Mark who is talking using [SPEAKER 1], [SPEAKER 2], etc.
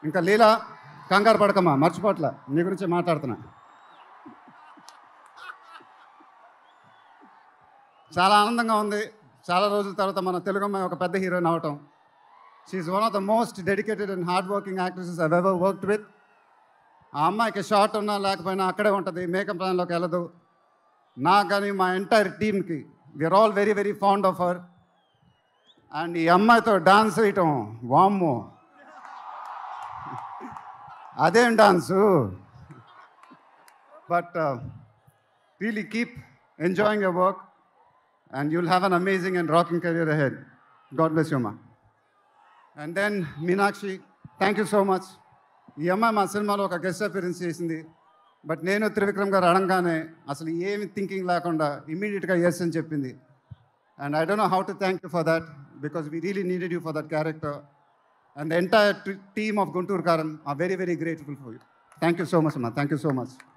[SPEAKER 1] ఇంకా లీలా కంగారు పడకమ్మా మర్చిపోట్ల నీ గురించి మాట్లాడుతున్నా చాలా ఆనందంగా ఉంది చాలా రోజుల తర్వాత మన తెలుగు అమ్మాయి ఒక పెద్ద హీరోయిన్ అవటం she one of the most dedicated and hard working actresses I ever worked with ఆ అమ్మాయికి షార్ట్ ఉన్నా లేకపోయినా అక్కడే ఉంటుంది మేకప్ ప్లాన్లోకి వెళ్ళదు నాకు కానీ మా ఎంటైర్ టీమ్కి we are all very very fond of her and ఈ అమ్మాయితో డాన్స్ వేయటం వామ్మో అదేం dance but really keep enjoying your work and you'll have an amazing and rocking career ahead God bless you మా and then Meenakshi thank you so much ఈ అమ్మాయి మా సినిమాలో ఒక గెస్ట్ అపీరెన్స్ చేసింది బట్ నేను త్రివిక్రమ్ గారు అడగగానే అసలు ఏమి థింకింగ్ లేకుండా ఇమీడియట్గా ఎస్ అని చెప్పింది and I don't know how to thank you for that because we really needed you for that character and the entire team of Guntur Kaaram are very very grateful for you thank you so much అమ్మా thank you so much